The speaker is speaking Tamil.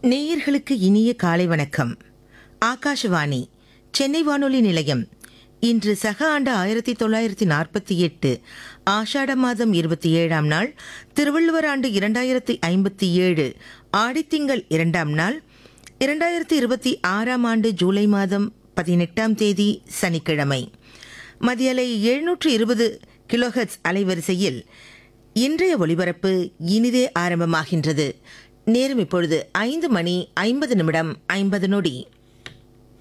நேயர்களுக்கு இனிய காலை வணக்கம் ஆகாஷவாணி சென்னை வானொலி நிலையம் இன்று சக ஆண்டு ஆயிரத்தி தொள்ளாயிரத்தி நாற்பத்தி எட்டு ஆஷாட மாதம் இருபத்தி ஏழாம் நாள் திருவள்ளுவர் ஆண்டு இரண்டாயிரத்தி ஐம்பத்தி ஏழு ஆடித்திங்கள் இரண்டாம் நாள் இரண்டாயிரத்தி இருபத்தி ஆறாம் ஆண்டு ஜூலை மாதம் பதினெட்டாம் தேதி சனிக்கிழமை மதியலை எழுநூற்று இருபது கிலோஹெட்ஸ் அலைவரிசையில் இன்றைய ஒளிபரப்பு இனிதே ஆரம்பமாகின்றது நேரம் இப்பொழுது ஐந்து மணி ஐம்பது நிமிடம் ஐம்பது நொடி